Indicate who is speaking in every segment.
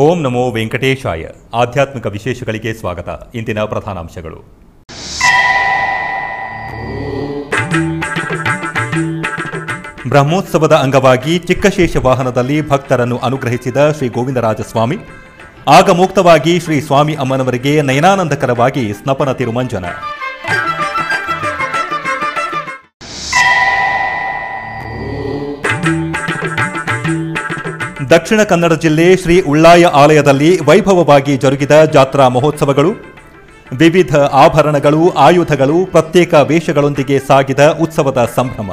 Speaker 1: ಓಂ ನಮೋ ವೆಂಕಟೇಶಾಯ ಆಧ್ಯಾತ್ಮಿಕ ವಿಶೇಷಗಳಿಗೆ ಸ್ವಾಗತ ಇಂದಿನ ಪ್ರಧಾನಾಂಶಗಳು ಬ್ರಹ್ಮೋತ್ಸವದ ಅಂಗವಾಗಿ ಚಿಕ್ಕಶೇಷ ವಾಹನದಲ್ಲಿ ಭಕ್ತರನ್ನು ಅನುಗ್ರಹಿಸಿದ ಶ್ರೀ ಗೋವಿಂದರಾಜಸ್ವಾಮಿ ಆಗ ಮುಕ್ತವಾಗಿ ಶ್ರೀ ಸ್ವಾಮಿ ಅಮ್ಮನವರಿಗೆ ನಯನಾನಂದಕರವಾಗಿ ಸ್ನಪನ ತಿರುಮಂಜನ ದಕ್ಷಿಣ ಕನ್ನಡ ಜಿಲ್ಲೆ ಶ್ರೀ ಉಳ್ಳಾಯ ಆಲಯದಲ್ಲಿ ವೈಭವವಾಗಿ ಜರುಗಿದ ಜಾತ್ರಾ ಮಹೋತ್ಸವಗಳು ವಿವಿಧ ಆಭರಣಗಳು ಆಯುಧಗಳು ಪ್ರತ್ಯೇಕ ವೇಷಗಳೊಂದಿಗೆ ಸಾಗಿದ ಉತ್ಸವದ ಸಂಭ್ರಮ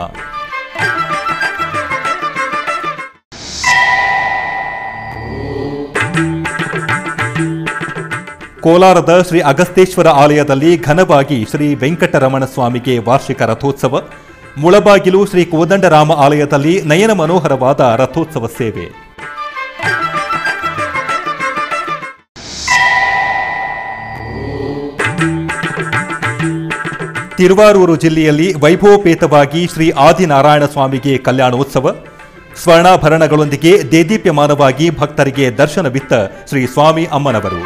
Speaker 1: ಕೋಲಾರದ ಶ್ರೀ ಅಗಸ್ತೇಶ್ವರ ಆಲಯದಲ್ಲಿ ಘನವಾಗಿ ಶ್ರೀ ವೆಂಕಟರಮಣ ಸ್ವಾಮಿಗೆ ವಾರ್ಷಿಕ ರಥೋತ್ಸವ ಮುಳಬಾಗಿಲು ಶ್ರೀ ಕೋದಂಡರಾಮ ಆಲಯದಲ್ಲಿ ನಯನ ಮನೋಹರವಾದ ರಥೋತ್ಸವ ಸೇವೆ ತಿರುವಾರೂರು ಜಿಲ್ಲೆಯಲ್ಲಿ ವೈಭವಪೇತವಾಗಿ ಶ್ರೀ ಆದಿನಾರಾಯಣ ಸ್ವಾಮಿಗೆ ಕಲ್ಯಾಣೋತ್ಸವ ಸ್ವರ್ಣಾಭರಣಗಳೊಂದಿಗೆ ದೇದೀಪ್ಯಮಾನವಾಗಿ ಭಕ್ತರಿಗೆ ದರ್ಶನವಿತ್ತ ಶ್ರೀ ಸ್ವಾಮಿ ಅಮ್ಮನವರು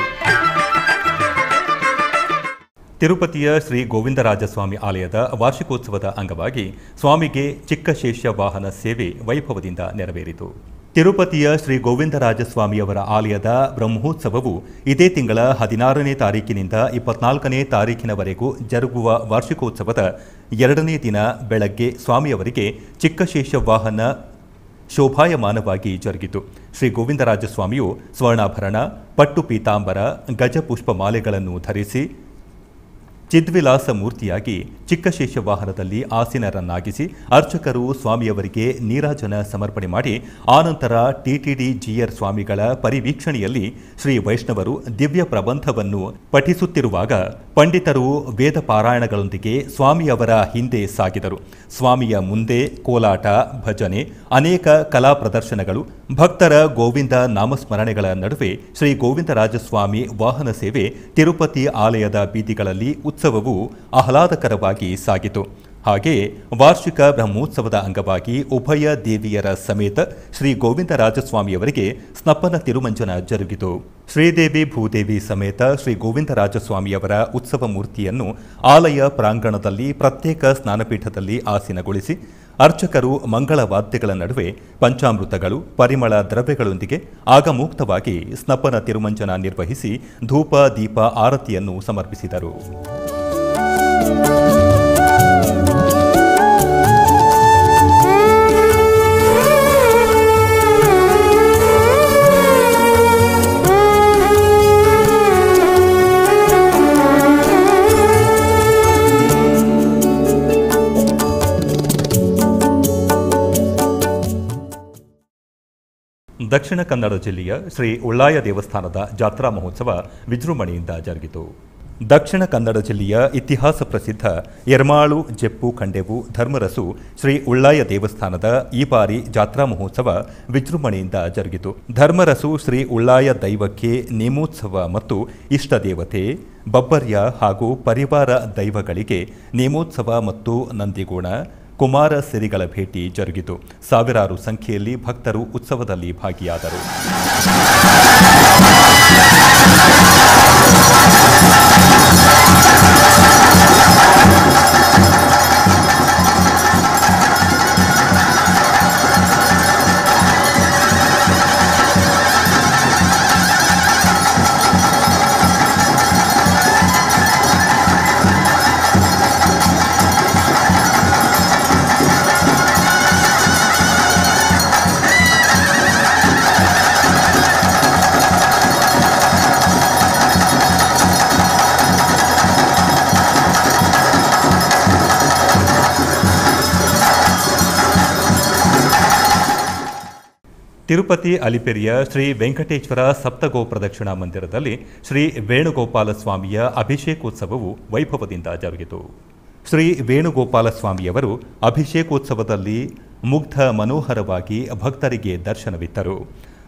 Speaker 1: ತಿರುಪತಿಯ ಶ್ರೀ ಗೋವಿಂದರಾಜಸ್ವಾಮಿ ಆಲಯದ ವಾರ್ಷಿಕೋತ್ಸವದ ಅಂಗವಾಗಿ ಸ್ವಾಮಿಗೆ ಚಿಕ್ಕಶೇಷ ವಾಹನ ಸೇವೆ ವೈಭವದಿಂದ ನೆರವೇರಿತು ತಿರುಪತಿಯ ಶ್ರೀ ಗೋವಿಂದರಾಜಸ್ವಾಮಿಯವರ ಆಲಯದ ಬ್ರಹ್ಮೋತ್ಸವವು ಇದೇ ತಿಂಗಳ ಹದಿನಾರನೇ ತಾರೀಕಿನಿಂದ ಇಪ್ಪತ್ನಾಲ್ಕನೇ ತಾರೀಕಿನವರೆಗೂ ಜರುಗುವ ವಾರ್ಷಿಕೋತ್ಸವದ ಎರಡನೇ ದಿನ ಬೆಳಗ್ಗೆ ಸ್ವಾಮಿಯವರಿಗೆ ಚಿಕ್ಕಶೇಷ ವಾಹನ ಶೋಭಾಯಮಾನವಾಗಿ ಜರುಗಿತು ಶ್ರೀ ಗೋವಿಂದರಾಜಸ್ವಾಮಿಯು ಸ್ವರ್ಣಾಭರಣ ಪಟ್ಟು ಪೀತಾಂಬರ ಗಜಪುಷ್ಪ ಮಾಲೆಗಳನ್ನು ಧರಿಸಿ ಚಿದ್ವಿಲಾಸ ಮೂರ್ತಿಯಾಗಿ ಚಿಕ್ಕಶೇಷ ವಾಹನದಲ್ಲಿ ಆಸೀನರನ್ನಾಗಿಸಿ ಅರ್ಚಕರು ಸ್ವಾಮಿಯವರಿಗೆ ನೀರಾಜನ ಸಮರ್ಪಣೆ ಮಾಡಿ ಆನಂತರ ಟಿಟಿಡಿ ಜಿಯರ್ ಸ್ವಾಮಿಗಳ ಪರಿವೀಕ್ಷಣೆಯಲ್ಲಿ ಶ್ರೀ ವೈಷ್ಣವರು ದಿವ್ಯ ಪ್ರಬಂಧವನ್ನು ಪಠಿಸುತ್ತಿರುವಾಗ ಪಂಡಿತರು ವೇದ ಪಾರಾಯಣಗಳೊಂದಿಗೆ ಸ್ವಾಮಿಯವರ ಹಿಂದೆ ಸಾಗಿದರು ಸ್ವಾಮಿಯ ಮುಂದೆ ಕೋಲಾಟ ಭಜನೆ ಅನೇಕ ಕಲಾ ಪ್ರದರ್ಶನಗಳು ಭಕ್ತರ ಗೋವಿಂದ ನಾಮಸ್ಮರಣೆಗಳ ನಡುವೆ ಶ್ರೀ ಗೋವಿಂದರಾಜಸ್ವಾಮಿ ವಾಹನ ಸೇವೆ ತಿರುಪತಿ ಆಲಯದ ಬೀದಿಗಳಲ್ಲಿ ಉತ್ಸವವು ಆಹ್ಲಾದಕರವಾಗಿ ಸಾಗಿತು ಹಾಗೆಯೇ ವಾರ್ಷಿಕ ಬ್ರಹ್ಮೋತ್ಸವದ ಅಂಗವಾಗಿ ಉಭಯ ದೇವಿಯರ ಸಮೇತ ಶ್ರೀ ಗೋವಿಂದರಾಜಸ್ವಾಮಿಯವರಿಗೆ ಸ್ನಪನ ತಿರುಮಂಜನ ಜರುಗಿತು ಶ್ರೀದೇವಿ ಭೂದೇವಿ ಸಮೇತ ಶ್ರೀ ಗೋವಿಂದರಾಜಸ್ವಾಮಿಯವರ ಉತ್ಸವ ಮೂರ್ತಿಯನ್ನು ಆಲಯ ಪ್ರಾಂಗಣದಲ್ಲಿ ಪ್ರತ್ಯೇಕ ಸ್ನಾನಪೀಠದಲ್ಲಿ ಆಸೀನಗೊಳಿಸಿ ಅರ್ಚಕರು ಮಂಗಳ ವಾದ್ಯಗಳ ನಡುವೆ ಪಂಚಾಮೃತಗಳು ಪರಿಮಳ ದ್ರವ್ಯಗಳೊಂದಿಗೆ ಆಗಮುಕ್ತವಾಗಿ ಸ್ನಪನ ತಿರುಮಂಜನ ನಿರ್ವಹಿಸಿ ಧೂಪ ದೀಪ ಆರತಿಯನ್ನು ಸಮರ್ಪಿಸಿದರು ದಕ್ಷಿಣ ಕನ್ನಡ ಜಿಲ್ಲೆಯ ಶ್ರೀ ಉಳ್ಳಾಯ ದೇವಸ್ಥಾನದ ಜಾತ್ರಾ ಮಹೋತ್ಸವ ವಿಜೃಂಭಣೆಯಿಂದ ಜರುಗಿತು ದಕ್ಷಿಣ ಕನ್ನಡ ಜಿಲ್ಲೆಯ ಇತಿಹಾಸ ಪ್ರಸಿದ್ಧ ಎರ್ಮಾಳು ಜೆಪ್ಪು ಖಂಡೆವು ಧರ್ಮರಸು ಶ್ರೀ ಉಳ್ಳಾಯ ದೇವಸ್ಥಾನದ ಈ ಬಾರಿ ಜಾತ್ರಾ ಮಹೋತ್ಸವ ವಿಜೃಂಭಣೆಯಿಂದ ಜರುಗಿತು ಧರ್ಮರಸು ಶ್ರೀ ಉಳ್ಳಾಯ ದೈವಕ್ಕೆ ನೇಮೋತ್ಸವ ಮತ್ತು ಇಷ್ಟ ದೇವತೆ ಬಬ್ಬರ್ಯ ಹಾಗೂ ಪರಿವಾರ ದೈವಗಳಿಗೆ ನೇಮೋತ್ಸವ ಮತ್ತು ನಂದಿಗೋಣ ಕುಮಾರ ಸಿರಿಗಳ ಭೇಟಿ ಜರುಗಿತು ಸಾವಿರಾರು ಸಂಖ್ಯೆಯಲ್ಲಿ ಭಕ್ತರು ಉತ್ಸವದಲ್ಲಿ ಭಾಗಿಯಾದರು ತಿರುಪತಿ ಅಲಿಪೆರಿಯ ಶ್ರೀ ವೆಂಕಟೇಶ್ವರ ಸಪ್ತಗೋ ಪ್ರದಕ್ಷಿಣಾ ಮಂದಿರದಲ್ಲಿ ಶ್ರೀ ವೇಣುಗೋಪಾಲ ಸ್ವಾಮಿಯ ಅಭಿಷೇಕೋತ್ಸವವು ವೈಭವದಿಂದ ಜರುಗಿತು ಶ್ರೀ ವೇಣುಗೋಪಾಲ ಸ್ವಾಮಿಯವರು ಅಭಿಷೇಕೋತ್ಸವದಲ್ಲಿ ಮುಗ್ಧ ಮನೋಹರವಾಗಿ ಭಕ್ತರಿಗೆ ದರ್ಶನವಿತ್ತರು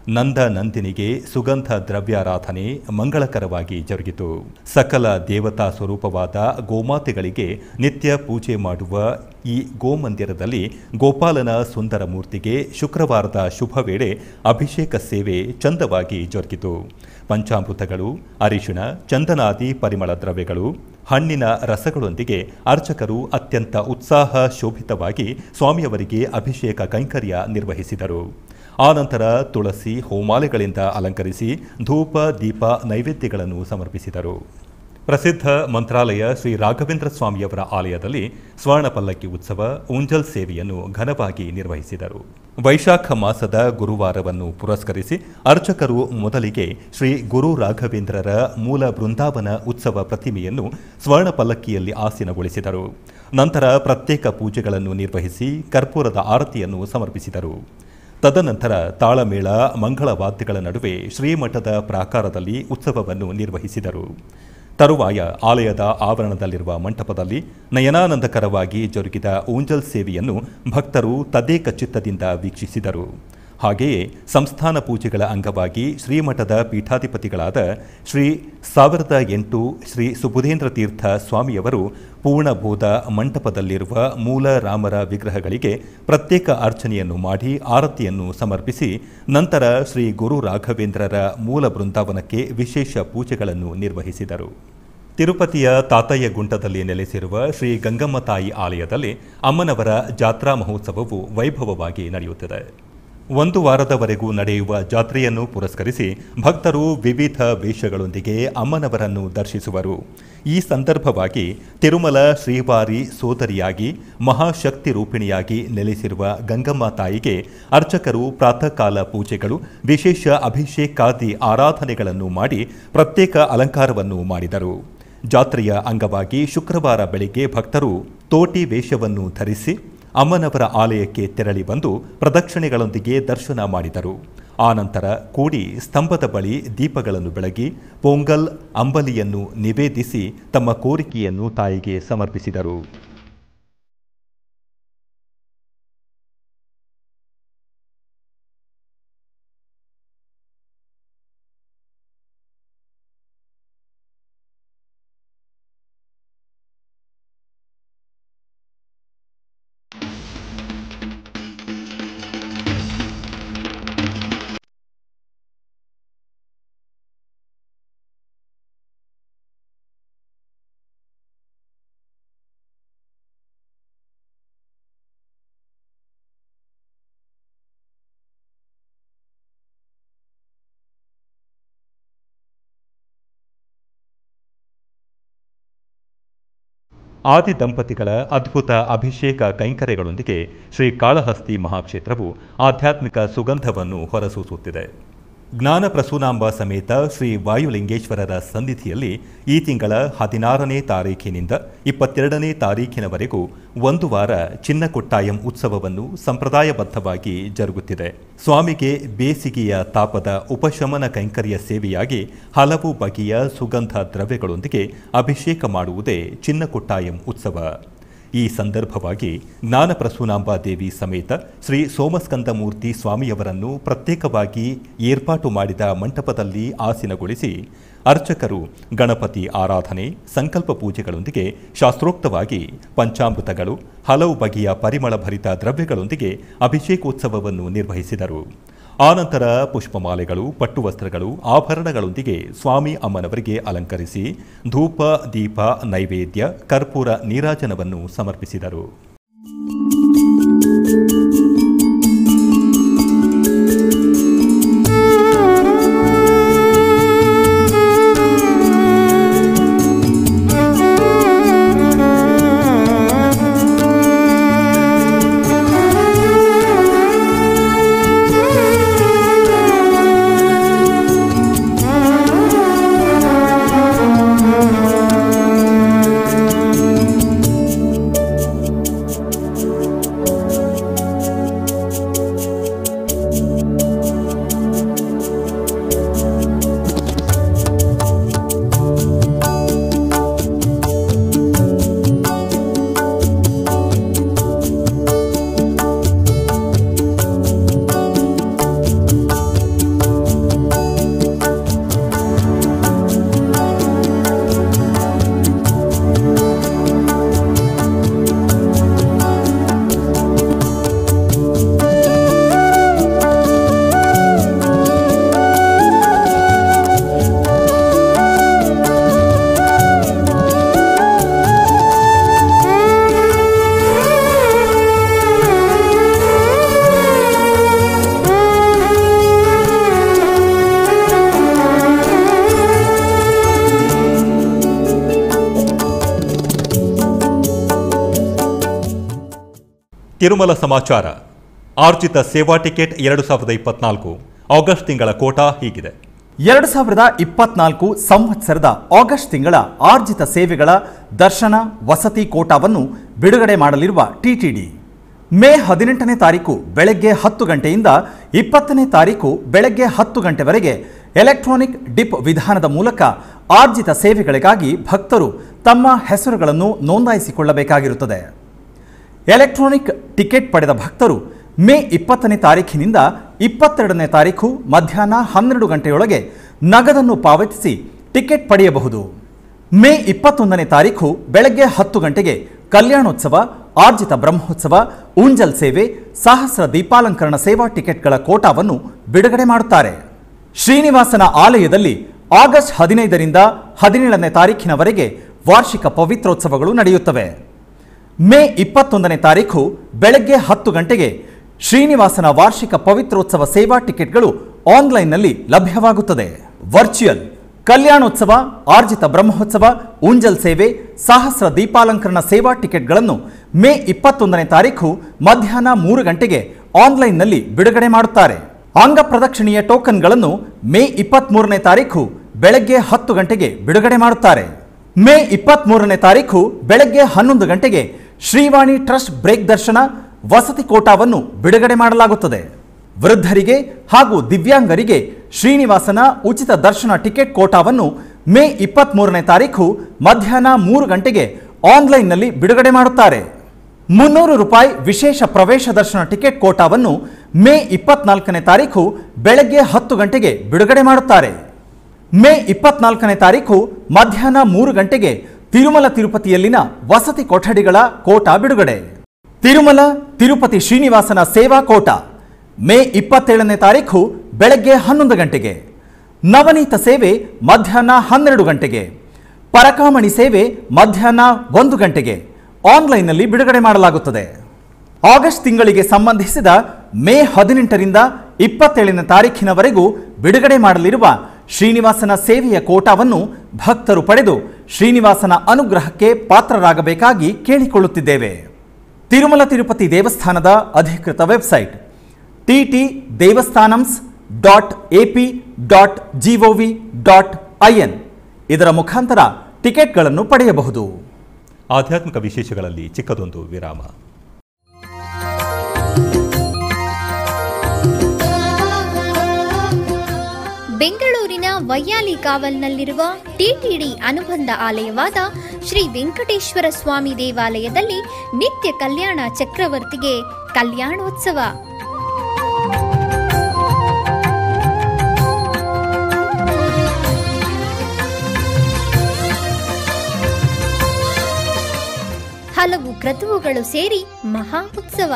Speaker 1: ನಂದ ನಂದಿನಿಗೆ ಸುಗಂಧ ದ್ರವ್ಯಾರಾಧನೆ ಮಂಗಳಕರವಾಗಿ ಜರುಗಿತು ಸಕಲ ದೇವತಾ ಸ್ವರೂಪವಾದ ಗೋಮಾತೆಗಳಿಗೆ ನಿತ್ಯ ಪೂಜೆ ಮಾಡುವ ಈ ಗೋಮಂದಿರದಲ್ಲಿ ಗೋಪಾಲನ ಸುಂದರ ಮೂರ್ತಿಗೆ ಶುಕ್ರವಾರದ ಶುಭ ವೇಳೆ ಅಭಿಷೇಕ ಸೇವೆ ಚಂದವಾಗಿ ಜರುಗಿತು ಪಂಚಾಮೃತಗಳು ಅರಿಶಿಣ ಚಂದನಾದಿ ಪರಿಮಳ ದ್ರವ್ಯಗಳು ಹಣ್ಣಿನ ರಸಗಳೊಂದಿಗೆ ಅರ್ಚಕರು ಅತ್ಯಂತ ಉತ್ಸಾಹ ಶೋಭಿತವಾಗಿ ಸ್ವಾಮಿಯವರಿಗೆ ಅಭಿಷೇಕ ಕೈಂಕರ್ಯ ನಿರ್ವಹಿಸಿದರು ಆನಂತರ ತುಳಸಿ ಹೋಮಾಲೆಗಳಿಂದ ಅಲಂಕರಿಸಿ ಧೂಪ ದೀಪ ನೈವೇದ್ಯಗಳನ್ನು ಸಮರ್ಪಿಸಿದರು ಪ್ರಸಿದ್ಧ ಮಂತ್ರಾಲಯ ಶ್ರೀ ರಾಘವೇಂದ್ರ ಸ್ವಾಮಿಯವರ ಆಲಯದಲ್ಲಿ ಸ್ವರ್ಣ ಪಲ್ಲಕ್ಕಿ ಉತ್ಸವ ಉಂಜಲ್ ಸೇವೆಯನ್ನು ಘನವಾಗಿ ನಿರ್ವಹಿಸಿದರು ವೈಶಾಖ ಮಾಸದ ಗುರುವಾರವನ್ನು ಪುರಸ್ಕರಿಸಿ ಅರ್ಚಕರು ಮೊದಲಿಗೆ ಶ್ರೀ ಗುರು ರಾಘವೇಂದ್ರರ ಮೂಲ ಬೃಂದಾವನ ಉತ್ಸವ ಪ್ರತಿಮೆಯನ್ನು ಸ್ವರ್ಣ ಪಲ್ಲಕ್ಕಿಯಲ್ಲಿ ಆಸೀನಗೊಳಿಸಿದರು ನಂತರ ಪ್ರತ್ಯೇಕ ಪೂಜೆಗಳನ್ನು ನಿರ್ವಹಿಸಿ ಕರ್ಪೂರದ ಆರತಿಯನ್ನು ಸಮರ್ಪಿಸಿದರು ತದನಂತರ ತಾಳಮೇಳ ಮಂಗಳವಾದ್ಯಗಳ ನಡುವೆ ಶ್ರೀಮಠದ ಪ್ರಾಕಾರದಲ್ಲಿ ಉತ್ಸವವನ್ನು ನಿರ್ವಹಿಸಿದರು ತರುವಾಯ ಆಲಯದ ಆವರಣದಲ್ಲಿರುವ ಮಂಟಪದಲ್ಲಿ ನಯನಾನಂದಕರವಾಗಿ ಜರುಗಿದ ಊಂಜಲ್ ಸೇವೆಯನ್ನು ಭಕ್ತರು ತದೇಕ ಚಿತ್ತದಿಂದ ವೀಕ್ಷಿಸಿದರು ಹಾಗೆಯೇ ಸಂಸ್ಥಾನ ಪೂಜೆಗಳ ಅಂಗವಾಗಿ ಶ್ರೀಮಠದ ಪೀಠಾಧಿಪತಿಗಳಾದ ಶ್ರೀ ಸಾವಿರದ ಎಂಟು ಶ್ರೀ ಸುಬುಧೇಂದ್ರ ತೀರ್ಥ ಸ್ವಾಮಿಯವರು ಪೂರ್ಣಬೋಧ ಮಂಟಪದಲ್ಲಿರುವ ಮೂಲ ರಾಮರ ವಿಗ್ರಹಗಳಿಗೆ ಪ್ರತ್ಯೇಕ ಅರ್ಚನೆಯನ್ನು ಮಾಡಿ ಆರತಿಯನ್ನು ಸಮರ್ಪಿಸಿ ನಂತರ ಶ್ರೀ ಗುರು ರಾಘವೇಂದ್ರರ ಮೂಲ ಬೃಂದಾವನಕ್ಕೆ ವಿಶೇಷ ಪೂಜೆಗಳನ್ನು ನಿರ್ವಹಿಸಿದರು ತಿರುಪತಿಯ ತಾತಯ್ಯ ಗುಂಟದಲ್ಲಿ ನೆಲೆಸಿರುವ ಶ್ರೀ ಗಂಗಮ್ಮ ತಾಯಿ ಆಲಯದಲ್ಲಿ ಅಮ್ಮನವರ ಜಾತ್ರಾ ಮಹೋತ್ಸವವು ವೈಭವವಾಗಿ ನಡೆಯುತ್ತಿದೆ ಒಂದು ವಾರದವರೆಗೂ ನಡೆಯುವ ಜಾತ್ರೆಯನ್ನು ಪುರಸ್ಕರಿಸಿ ಭಕ್ತರು ವಿವಿಧ ವೇಷಗಳೊಂದಿಗೆ ಅಮ್ಮನವರನ್ನು ದರ್ಶಿಸುವರು ಈ ಸಂದರ್ಭವಾಗಿ ತಿರುಮಲ ಶ್ರೀವಾರಿ ಸೋದರಿಯಾಗಿ ಮಹಾಶಕ್ತಿ ರೂಪಿಣಿಯಾಗಿ ನೆಲೆಸಿರುವ ಗಂಗಮ್ಮ ತಾಯಿಗೆ ಅರ್ಚಕರು ಪ್ರಾತಃ ಕಾಲ ಪೂಜೆಗಳು ವಿಶೇಷ ಅಭಿಷೇಕಾದಿ ಆರಾಧನೆಗಳನ್ನು ಮಾಡಿ ಪ್ರತ್ಯೇಕ ಅಲಂಕಾರವನ್ನು ಮಾಡಿದರು ಜಾತ್ರೆಯ ಅಂಗವಾಗಿ ಶುಕ್ರವಾರ ಬೆಳಿಗ್ಗೆ ಭಕ್ತರು ತೋಟಿ ವೇಷವನ್ನು ಧರಿಸಿ ಅಮ್ಮನವರ ಆಲಯಕ್ಕೆ ತೆರಳಿ ಬಂದು ಪ್ರದಕ್ಷಿಣೆಗಳೊಂದಿಗೆ ದರ್ಶನ ಮಾಡಿದರು ಆನಂತರ ಕೂಡಿ ಸ್ತಂಭದ ಬಳಿ ದೀಪಗಳನ್ನು ಬೆಳಗಿ ಪೊಂಗಲ್ ಅಂಬಲಿಯನ್ನು ನಿವೇದಿಸಿ ತಮ್ಮ ಕೋರಿಕೆಯನ್ನು ತಾಯಿಗೆ ಸಮರ್ಪಿಸಿದರು ಆದಿ ದಂಪತಿಗಳ ಅದ್ಭುತ ಅಭಿಷೇಕ ಕೈಂಕರ್ಯಗಳೊಂದಿಗೆ ಶ್ರೀ ಕಾಳಹಸ್ತಿ ಮಹಾಕ್ಷೇತ್ರವು ಆಧ್ಯಾತ್ಮಿಕ ಸುಗಂಧವನ್ನು ಹೊರಸೂಸುತ್ತಿದೆ ಜ್ಞಾನ ಪ್ರಸೂನಾಂಬ ಸಮೇತ ಶ್ರೀ ವಾಯುಲಿಂಗೇಶ್ವರರ ಸನ್ನಿಧಿಯಲ್ಲಿ ಈ ತಿಂಗಳ ಹದಿನಾರನೇ ತಾರೀಖಿನಿಂದ ಇಪ್ಪತ್ತೆರಡನೇ ತಾರೀಖಿನವರೆಗೂ ಒಂದು ವಾರ ಚಿನ್ನಕೊಟ್ಟಾಯಂ ಉತ್ಸವವನ್ನು ಸಂಪ್ರದಾಯಬದ್ಧವಾಗಿ ಜರುಗುತ್ತಿದೆ ಸ್ವಾಮಿಗೆ ಬೇಸಿಗೆಯ ತಾಪದ ಉಪಶಮನ ಕೈಂಕರ್ಯ ಸೇವೆಯಾಗಿ ಹಲವು ಬಗೆಯ ಸುಗಂಧ ದ್ರವ್ಯಗಳೊಂದಿಗೆ ಅಭಿಷೇಕ ಮಾಡುವುದೇ ಚಿನ್ನಕೊಟ್ಟಾಯಂ ಉತ್ಸವ ಈ ಸಂದರ್ಭವಾಗಿ ಜ್ಞಾನಪ್ರಸೂನಾಂಬ ದೇವಿ ಸಮೇತ ಶ್ರೀ ಸೋಮಸ್ಕಂದಮೂರ್ತಿ ಸ್ವಾಮಿಯವರನ್ನು ಪ್ರತ್ಯೇಕವಾಗಿ ಏರ್ಪಾಟು ಮಾಡಿದ ಮಂಟಪದಲ್ಲಿ ಆಸೀನಗೊಳಿಸಿ ಅರ್ಚಕರು ಗಣಪತಿ ಆರಾಧನೆ ಸಂಕಲ್ಪ ಪೂಜೆಗಳೊಂದಿಗೆ ಶಾಸ್ತ್ರೋಕ್ತವಾಗಿ ಪಂಚಾಮೃತಗಳು ಹಲವು ಬಗೆಯ ಪರಿಮಳಭರಿತ ದ್ರವ್ಯಗಳೊಂದಿಗೆ ಅಭಿಷೇಕೋತ್ಸವವನ್ನು ನಿರ್ವಹಿಸಿದರು ಆನಂತರ ಪುಷ್ಪಮಾಲೆಗಳು ಪಟ್ಟುವಸ್ತ್ರಗಳು ಆಭರಣಗಳೊಂದಿಗೆ ಸ್ವಾಮಿ ಅಮ್ಮನವರಿಗೆ ಅಲಂಕರಿಸಿ ಧೂಪ ದೀಪ ನೈವೇದ್ಯ ಕರ್ಪೂರ ನೀರಾಜನವನ್ನು ಸಮರ್ಪಿಸಿದರು ತಿರುಮಲ ಸಮಾಚಾರ ಆರ್ಜಿತ ಸೇವಾ ಟಿಕೆಟ್ ಎರಡು ಸಾವಿರದ ಇಪ್ಪತ್ನಾಲ್ಕು ಆಗಸ್ಟ್ ತಿಂಗಳ ಕೋಟಾ ಹೀಗಿದೆ
Speaker 2: ಎರಡು ಸಾವಿರದ ಇಪ್ಪತ್ನಾಲ್ಕು ಸಂವತ್ಸರದ ಆಗಸ್ಟ್ ತಿಂಗಳ ಆರ್ಜಿತ ಸೇವೆಗಳ ದರ್ಶನ ವಸತಿ ಕೋಟಾವನ್ನು ಬಿಡುಗಡೆ ಮಾಡಲಿರುವ ಟಿಟಿಡಿ ಮೇ ಹದಿನೆಂಟನೇ ತಾರೀಕು ಬೆಳಗ್ಗೆ ಹತ್ತು ಗಂಟೆಯಿಂದ ಇಪ್ಪತ್ತನೇ ತಾರೀಕು ಬೆಳಗ್ಗೆ ಹತ್ತು ಗಂಟೆವರೆಗೆ ಎಲೆಕ್ಟ್ರಾನಿಕ್ ಡಿಪ್ ವಿಧಾನದ ಮೂಲಕ ಆರ್ಜಿತ ಸೇವೆಗಳಿಗಾಗಿ ಭಕ್ತರು ತಮ್ಮ ಹೆಸರುಗಳನ್ನು ನೋಂದಾಯಿಸಿಕೊಳ್ಳಬೇಕಾಗಿರುತ್ತದೆ ಎಲೆಕ್ಟ್ರಾನಿಕ್ ಟಿಕೆಟ್ ಪಡೆದ ಭಕ್ತರು ಮೇ ಇಪ್ಪತ್ತನೇ ತಾರೀಖಿನಿಂದ ಇಪ್ಪತ್ತೆರಡನೇ ತಾರೀಖು ಮಧ್ಯಾಹ್ನ ಹನ್ನೆರಡು ಗಂಟೆಯೊಳಗೆ ನಗದನ್ನು ಪಾವತಿಸಿ ಟಿಕೆಟ್ ಪಡೆಯಬಹುದು ಮೇ ಇಪ್ಪತ್ತೊಂದನೇ ತಾರೀಖು ಬೆಳಗ್ಗೆ ಹತ್ತು ಗಂಟೆಗೆ ಕಲ್ಯಾಣೋತ್ಸವ ಆರ್ಜಿತ ಬ್ರಹ್ಮೋತ್ಸವ ಉಂಜಲ್ ಸೇವೆ ಸಹಸ್ರ ದೀಪಾಲಂಕರಣ ಸೇವಾ ಟಿಕೆಟ್ಗಳ ಕೋಟಾವನ್ನು ಬಿಡುಗಡೆ ಮಾಡುತ್ತಾರೆ ಶ್ರೀನಿವಾಸನ ಆಲಯದಲ್ಲಿ ಆಗಸ್ಟ್ ಹದಿನೈದರಿಂದ ಹದಿನೇಳನೇ ತಾರೀಖಿನವರೆಗೆ ವಾರ್ಷಿಕ ಪವಿತ್ರೋತ್ಸವಗಳು ನಡೆಯುತ್ತವೆ ಮೇ ಇಪ್ಪತ್ತೊಂದನೇ ತಾರೀಖು ಬೆಳಗ್ಗೆ ಹತ್ತು ಗಂಟೆಗೆ ಶ್ರೀನಿವಾಸನ ವಾರ್ಷಿಕ ಪವಿತ್ರೋತ್ಸವ ಸೇವಾ ಟಿಕೆಟ್ಗಳು ಆನ್ಲೈನ್ನಲ್ಲಿ ಲಭ್ಯವಾಗುತ್ತದೆ ವರ್ಚುವಲ್ ಕಲ್ಯಾಣೋತ್ಸವ ಆರ್ಜಿತ ಬ್ರಹ್ಮೋತ್ಸವ ಉಂಜಲ್ ಸೇವೆ ಸಹಸ್ರ ದೀಪಾಲಂಕರಣ ಸೇವಾ ಟಿಕೆಟ್ಗಳನ್ನು ಮೇ ಇಪ್ಪತ್ತೊಂದನೇ ತಾರೀಖು ಮಧ್ಯಾಹ್ನ ಮೂರು ಗಂಟೆಗೆ ಆನ್ಲೈನ್ನಲ್ಲಿ ಬಿಡುಗಡೆ ಮಾಡುತ್ತಾರೆ ಅಂಗ ಪ್ರದಕ್ಷಿಣೆಯ ಟೋಕನ್ಗಳನ್ನು ಮೇ ಇಪ್ಪತ್ತ್ಮೂರನೇ ತಾರೀಖು ಬೆಳಗ್ಗೆ ಹತ್ತು ಗಂಟೆಗೆ ಬಿಡುಗಡೆ ಮಾಡುತ್ತಾರೆ ಮೇ ಇಪ್ಪತ್ತ್ಮೂರನೇ ತಾರೀಖು ಬೆಳಗ್ಗೆ ಹನ್ನೊಂದು ಗಂಟೆಗೆ ಶ್ರೀವಾಣಿ ಟ್ರಸ್ಟ್ ಬ್ರೇಕ್ ದರ್ಶನ ವಸತಿ ಕೋಟಾವನ್ನು ಬಿಡುಗಡೆ ಮಾಡಲಾಗುತ್ತದೆ ವೃದ್ಧರಿಗೆ ಹಾಗೂ ದಿವ್ಯಾಂಗರಿಗೆ ಶ್ರೀನಿವಾಸನ ಉಚಿತ ದರ್ಶನ ಟಿಕೆಟ್ ಕೋಟಾವನ್ನು ಮೇ ಇಪ್ಪತ್ತ್ಮೂರನೇ ತಾರೀಖು ಮಧ್ಯಾಹ್ನ ಮೂರು ಗಂಟೆಗೆ ಆನ್ಲೈನ್ನಲ್ಲಿ ಬಿಡುಗಡೆ ಮಾಡುತ್ತಾರೆ ಮುನ್ನೂರು ರೂಪಾಯಿ ವಿಶೇಷ ಪ್ರವೇಶ ದರ್ಶನ ಟಿಕೆಟ್ ಕೋಟಾವನ್ನು ಮೇ ಇಪ್ಪತ್ನಾಲ್ಕನೇ ತಾರೀಖು ಬೆಳಗ್ಗೆ ಹತ್ತು ಗಂಟೆಗೆ ಬಿಡುಗಡೆ ಮಾಡುತ್ತಾರೆ ಮೇ ಇಪ್ಪತ್ನಾಲ್ಕನೇ ತಾರೀಖು ಮಧ್ಯಾಹ್ನ ಮೂರು ಗಂಟೆಗೆ ತಿರುಮಲ ತಿರುಪತಿಯಲ್ಲಿನ ವಸತಿ ಕೊಠಡಿಗಳ ಕೋಟಾ ಬಿಡುಗಡೆ ತಿರುಮಲ ತಿರುಪತಿ ಶ್ರೀನಿವಾಸನ ಸೇವಾ ಕೋಟ ಮೇ ಇಪ್ಪತ್ತೇಳನೇ ತಾರೀಖು ಬೆಳಗ್ಗೆ ಹನ್ನೊಂದು ಗಂಟೆಗೆ ನವನೀತ ಸೇವೆ ಮಧ್ಯಾಹ್ನ ಹನ್ನೆರಡು ಗಂಟೆಗೆ ಪರಕಾಮಣಿ ಸೇವೆ ಮಧ್ಯಾಹ್ನ ಒಂದು ಗಂಟೆಗೆ ಆನ್ಲೈನ್ನಲ್ಲಿ ಬಿಡುಗಡೆ ಮಾಡಲಾಗುತ್ತದೆ ಆಗಸ್ಟ್ ತಿಂಗಳಿಗೆ ಸಂಬಂಧಿಸಿದ ಮೇ ಹದಿನೆಂಟರಿಂದ ಇಪ್ಪತ್ತೇಳನೇ ತಾರೀಖಿನವರೆಗೂ ಬಿಡುಗಡೆ ಮಾಡಲಿರುವ ಶ್ರೀನಿವಾಸನ ಸೇವೆಯ ಕೋಟಾವನ್ನು ಭಕ್ತರು ಪಡೆದು ಶ್ರೀನಿವಾಸನ ಅನುಗ್ರಹಕ್ಕೆ ಪಾತ್ರರಾಗಬೇಕಾಗಿ ಕೇಳಿಕೊಳ್ಳುತ್ತಿದ್ದೇವೆ ತಿರುಮಲ ತಿರುಪತಿ ದೇವಸ್ಥಾನದ ಅಧಿಕೃತ website T T Devasthanams dot A P dot gov dot I N ಇದರ ಮುಖಾಂತರ ಟಿಕೆಟ್ಗಳನ್ನು ಪಡೆಯಬಹುದು
Speaker 1: ಆಧ್ಯಾತ್ಮಿಕ ವಿಶೇಷಗಳಲ್ಲಿ ಚಿಕ್ಕದೊಂದು ವಿರಾಮ
Speaker 3: ಬೆಂಗಳೂರಿನ ವೈಯಾಲಿ ಕಾವಲ್ನಲ್ಲಿರುವ ಟಿಟಿಡಿ ಅನುಬಂಧ ಆಲಯವಾದ ಶ್ರೀ ವೆಂಕಟೇಶ್ವರ ಸ್ವಾಮಿ ದೇವಾಲಯದಲ್ಲಿ ನಿತ್ಯ ಕಲ್ಯಾಣ ಚಕ್ರವರ್ತಿಗೆ ಕಲ್ಯಾಣೋತ್ಸವ ಹಲವು ಕ್ರತುವುಗಳು ಸೇರಿ ಮಹಾ ಉತ್ಸವ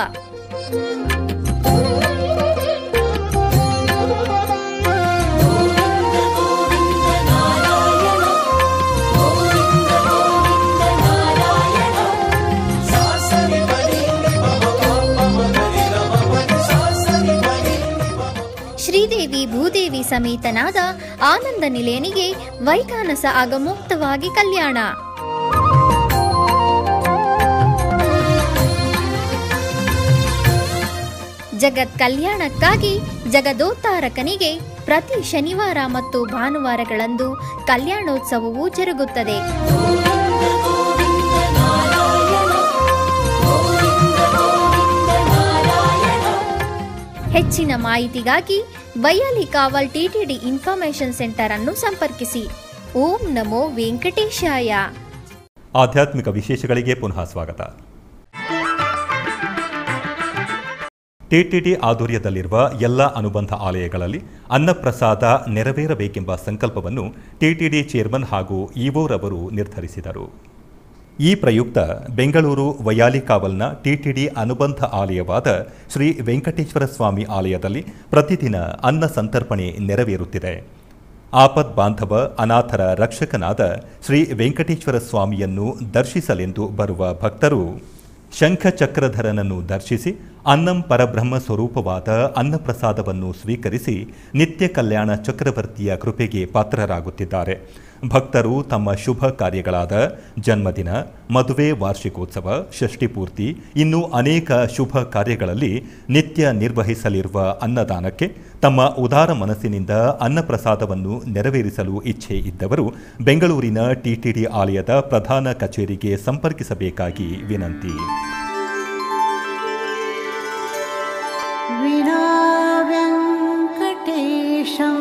Speaker 3: ಶ್ರೀದೇವಿ ಭೂದೇವಿ ಸಮೇತನಾದ ಆನಂದ ನಿಲಯನಿಗೆ ವೈಖಾನಸ ಆಗಮೋಕ್ತವಾಗಿ ಕಲ್ಯಾಣ ಜಗತ್ ಕಲ್ಯಾಣಕ್ಕಾಗಿ ಜಗದೋತ್ತಾರಕನಿಗೆ ಪ್ರತಿ ಶನಿವಾರ ಮತ್ತು ಭಾನುವಾರಗಳಂದು ಕಲ್ಯಾಣೋತ್ಸವವು ಜರುಗುತ್ತದೆ ಹೆಚ್ಚಿನ ಮಾಹಿತಿಗಾಗಿ Vyalikaval TTD information centre ಅನ್ನು ಸಂಪರ್ಕಿಸಿ ಓಂ ನಮೋ ವೆಂಕಟೇಶಾಯ
Speaker 1: ಆಧ್ಯಾತ್ಮಿಕ ವಿಶೇಷಗಳಿಗೆ ಪುನಃ ಸ್ವಾಗತ ಟಿಟಿಡಿ ಆಧ್ವರ್ಯದಲ್ಲಿರುವ ಎಲ್ಲ ಅನುಬಂಧ ಆಲಯಗಳಲ್ಲಿ ಅನ್ನಪ್ರಸಾದ ನೆರವೇರಬೇಕೆಂಬ ಸಂಕಲ್ಪವನ್ನು ಟಿಟಿಡಿ ಚೇರ್ಮನ್ ಹಾಗೂ ಇಒರವರು ನಿರ್ಧರಿಸಿದರು ಈ ಪ್ರಯುಕ್ತ ಬೆಂಗಳೂರು ವಯಾಲಿಕಾವಲ್ನ ಟಿಟಿಡಿ ಅನುಬಂಧ ಆಲಯವಾದ ಶ್ರೀ ವೆಂಕಟೇಶ್ವರ ಸ್ವಾಮಿ ಆಲಯದಲ್ಲಿ ಪ್ರತಿದಿನ ಅನ್ನ ಸಂತರ್ಪಣೆ ನೆರವೇರುತ್ತಿದೆ ಆಪದ್ ಬಾಂಧವ ಅನಾಥರ ರಕ್ಷಕನಾದ ಶ್ರೀ ವೆಂಕಟೇಶ್ವರ ಸ್ವಾಮಿಯನ್ನು ದರ್ಶಿಸಲೆಂದು ಬರುವ ಭಕ್ತರು ಶಂಖಚಕ್ರಧರನನ್ನು ದರ್ಶಿಸಿ ಅನ್ನಂ ಪರಬ್ರಹ್ಮ ಸ್ವರೂಪವಾದ ಅನ್ನಪ್ರಸಾದವನ್ನು ಸ್ವೀಕರಿಸಿ ನಿತ್ಯ ಕಲ್ಯಾಣ ಚಕ್ರವರ್ತಿಯ ಕೃಪೆಗೆ ಪಾತ್ರರಾಗುತ್ತಿದ್ದಾರೆ ಭಕ್ತರು ತಮ್ಮ ಶುಭ ಕಾರ್ಯಗಳಾದ ಜನ್ಮದಿನ ಮದುವೆ ವಾರ್ಷಿಕೋತ್ಸವ ಷಷ್ಠಿಪೂರ್ತಿ ಇನ್ನೂ ಅನೇಕ ಶುಭ ಕಾರ್ಯಗಳಲ್ಲಿ ನಿತ್ಯ ನಿರ್ವಹಿಸಲಿರುವ ಅನ್ನದಾನಕ್ಕೆ ತಮ್ಮ ಉದಾರ ಮನಸ್ಸಿನಿಂದ ಅನ್ನಪ್ರಸಾದವನ್ನು ನೆರವೇರಿಸಲು ಇಚ್ಛೆ ಇದ್ದವರು ಬೆಂಗಳೂರಿನ ಟಿಟಿಡಿ ಆಲಯದ ಪ್ರಧಾನ ಕಚೇರಿಗೆ ಸಂಪರ್ಕಿಸಬೇಕಾಗಿ ವಿನಂತಿ
Speaker 4: विना व्यङ्कटेशं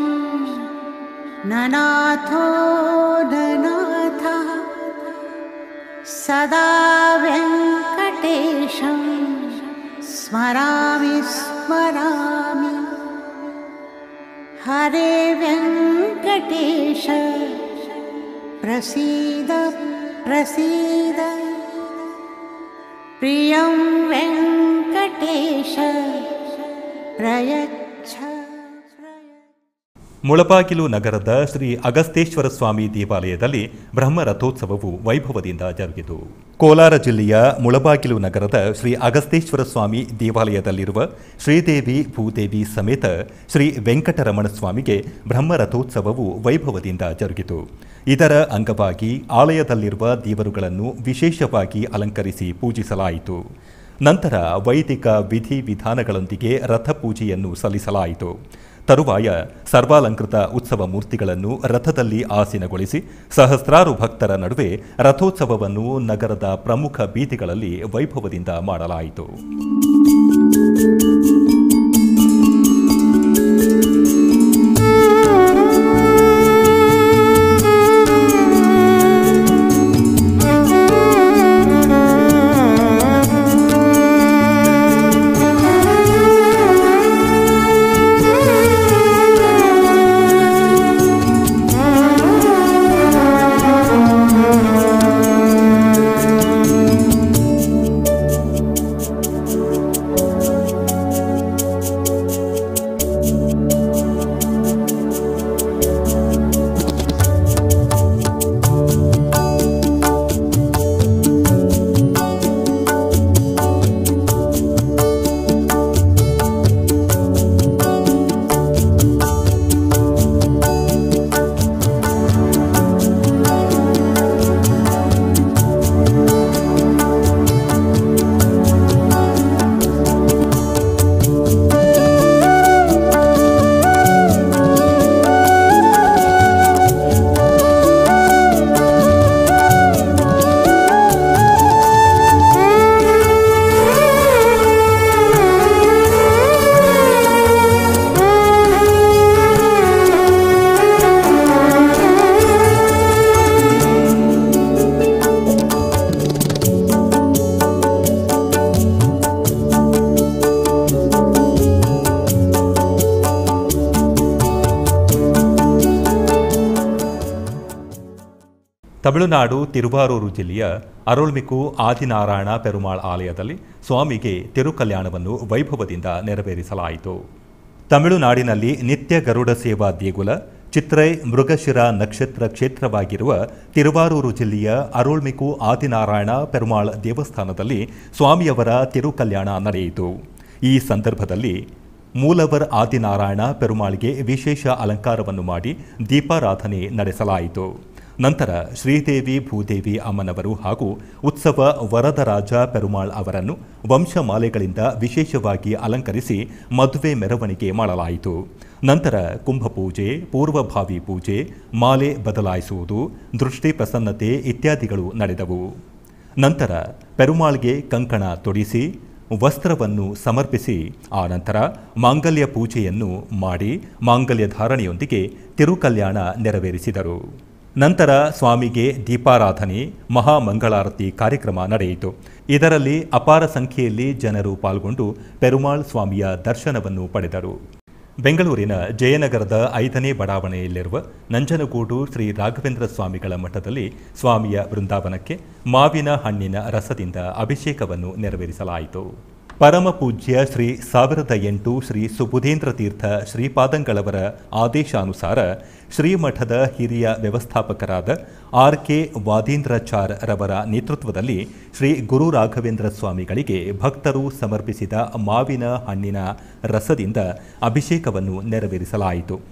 Speaker 4: ननाथो ननाथः सदा व्यङ्कटेशं स्मरामि स्मरामि हरे व्यङ्कटेश प्रसीद प्रसीद प्रियं वेङ्कटेश प्रयच्छ प्रयच्छ
Speaker 1: ಮುಳಬಾಗಿಲು ನಗರದ ಶ್ರೀ ಅಗಸ್ತೇಶ್ವರ ಸ್ವಾಮಿ ದೇವಾಲಯದಲ್ಲಿ ಬ್ರಹ್ಮ ರಥೋತ್ಸವವು ವೈಭವದಿಂದ ಜರುಗಿತು ಕೋಲಾರ ಜಿಲ್ಲೆಯ ಮುಳಬಾಗಿಲು ನಗರದ ಶ್ರೀ ಅಗಸ್ತೇಶ್ವರ ಸ್ವಾಮಿ ದೇವಾಲಯದಲ್ಲಿರುವ ಶ್ರೀದೇವಿ ಭೂದೇವಿ ಸಮೇತ ಶ್ರೀ ವೆಂಕಟರಮಣ ಸ್ವಾಮಿಗೆ ಬ್ರಹ್ಮ ರಥೋತ್ಸವವು ವೈಭವದಿಂದ ಜರುಗಿತು ಇದರ ಅಂಗವಾಗಿ ಆಲಯದಲ್ಲಿರುವ ದೇವರುಗಳನ್ನು ವಿಶೇಷವಾಗಿ ಅಲಂಕರಿಸಿ ಪೂಜಿಸಲಾಯಿತು ನಂತರ ವೈದಿಕ ವಿಧಿ ವಿಧಾನಗಳೊಂದಿಗೆ ರಥಪೂಜೆಯನ್ನು ಸಲ್ಲಿಸಲಾಯಿತು ತರುವಾಯ ಸರ್ವಾಲಂಕೃತ ಉತ್ಸವ ಮೂರ್ತಿಗಳನ್ನು ರಥದಲ್ಲಿ ಆಸೀನಗೊಳಿಸಿ ಸಹಸ್ರಾರು ಭಕ್ತರ ನಡುವೆ ರಥೋತ್ಸವವನ್ನು ನಗರದ ಪ್ರಮುಖ ಬೀದಿಗಳಲ್ಲಿ ವೈಭವದಿಂದ ಮಾಡಲಾಯಿತು ತಮಿಳುನಾಡು ತಿರುವಾರೂರು ಜಿಲ್ಲೆಯ ಅರುಳ್ಮಿಕು ಆದಿನಾರಾಯಣ ಪೆರುಮಾಳ್ ಆಲಯದಲ್ಲಿ ಸ್ವಾಮಿಗೆ ತಿರುಕಲ್ಯಾಣವನ್ನು ವೈಭವದಿಂದ ನೆರವೇರಿಸಲಾಯಿತು ತಮಿಳುನಾಡಿನಲ್ಲಿ ನಿತ್ಯ ಗರುಡ ಸೇವಾ ದೇಗುಲ ಚಿತ್ರೈ ಮೃಗಶಿರ ನಕ್ಷತ್ರ ಕ್ಷೇತ್ರವಾಗಿರುವ ತಿರುವಾರೂರು ಜಿಲ್ಲೆಯ ಅರುಳ್ಮಿಕು ಆದಿನಾರಾಯಣ ಪೆರುಮಾಳ್ ದೇವಸ್ಥಾನದಲ್ಲಿ ಸ್ವಾಮಿಯವರ ತಿರುಕಲ್ಯಾಣ ನಡೆಯಿತು ಈ ಸಂದರ್ಭದಲ್ಲಿ ಮೂಲವರ್ ಆದಿನಾರಾಯಣ ಪೆರುಮಾಳ್ಗೆ ವಿಶೇಷ ಅಲಂಕಾರವನ್ನು ಮಾಡಿ ದೀಪಾರಾಧನೆ ನಡೆಸಲಾಯಿತು ನಂತರ ಶ್ರೀದೇವಿ ಭೂದೇವಿ ಅಮ್ಮನವರು ಹಾಗೂ ಉತ್ಸವ ವರದರಾಜ ಪೆರುಮಾಳ್ ಅವರನ್ನು ವಂಶಮಾಲೆಗಳಿಂದ ವಿಶೇಷವಾಗಿ ಅಲಂಕರಿಸಿ ಮದುವೆ ಮೆರವಣಿಗೆ ಮಾಡಲಾಯಿತು ನಂತರ ಕುಂಭಪೂಜೆ ಪೂರ್ವಭಾವಿ ಪೂಜೆ ಮಾಲೆ ಬದಲಾಯಿಸುವುದು ದೃಷ್ಟಿ ಪ್ರಸನ್ನತೆ ಇತ್ಯಾದಿಗಳು ನಡೆದವು ನಂತರ ಪೆರುಮಾಳ್ಗೆ ಕಂಕಣ ತೊಡಿಸಿ ವಸ್ತ್ರವನ್ನು ಸಮರ್ಪಿಸಿ ಆನಂತರ ಮಾಂಗಲ್ಯ ಪೂಜೆಯನ್ನು ಮಾಡಿ ಮಾಂಗಲ್ಯ ಧಾರಣೆಯೊಂದಿಗೆ ತಿರುಕಲ್ಯಾಣ ನೆರವೇರಿಸಿದರು ನಂತರ ಸ್ವಾಮಿಗೆ ದೀಪಾರಾಧನೆ ಮಹಾಮಂಗಳಾರತಿ ಕಾರ್ಯಕ್ರಮ ನಡೆಯಿತು ಇದರಲ್ಲಿ ಅಪಾರ ಸಂಖ್ಯೆಯಲ್ಲಿ ಜನರು ಪಾಲ್ಗೊಂಡು ಪೆರುಮಾಳ್ ಸ್ವಾಮಿಯ ದರ್ಶನವನ್ನು ಪಡೆದರು ಬೆಂಗಳೂರಿನ ಜಯನಗರದ ಐದನೇ ಬಡಾವಣೆಯಲ್ಲಿರುವ ನಂಜನಗೂಡು ಶ್ರೀ ರಾಘವೇಂದ್ರ ಸ್ವಾಮಿಗಳ ಮಠದಲ್ಲಿ ಸ್ವಾಮಿಯ ಬೃಂದಾವನಕ್ಕೆ ಮಾವಿನ ಹಣ್ಣಿನ ರಸದಿಂದ ಅಭಿಷೇಕವನ್ನು ನೆರವೇರಿಸಲಾಯಿತು ಪರಮ ಪೂಜ್ಯ ಶ್ರೀ ಸಾವಿರದ ಎಂಟು ಶ್ರೀ ಸುಬುಧೇಂದ್ರ ತೀರ್ಥ ಶ್ರೀಪಾದಂಗಳವರ ಆದೇಶಾನುಸಾರ ಶ್ರೀಮಠದ ಹಿರಿಯ ವ್ಯವಸ್ಥಾಪಕರಾದ ಆರ್ ಕೆ ವಾದೀಂದ್ರಾಚಾರ್ ರವರ ನೇತೃತ್ವದಲ್ಲಿ ಶ್ರೀ ಗುರು ರಾಘವೇಂದ್ರ ಸ್ವಾಮಿಗಳಿಗೆ ಭಕ್ತರು ಸಮರ್ಪಿಸಿದ ಮಾವಿನ ಹಣ್ಣಿನ ರಸದಿಂದ ಅಭಿಷೇಕವನ್ನು ನೆರವೇರಿಸಲಾಯಿತು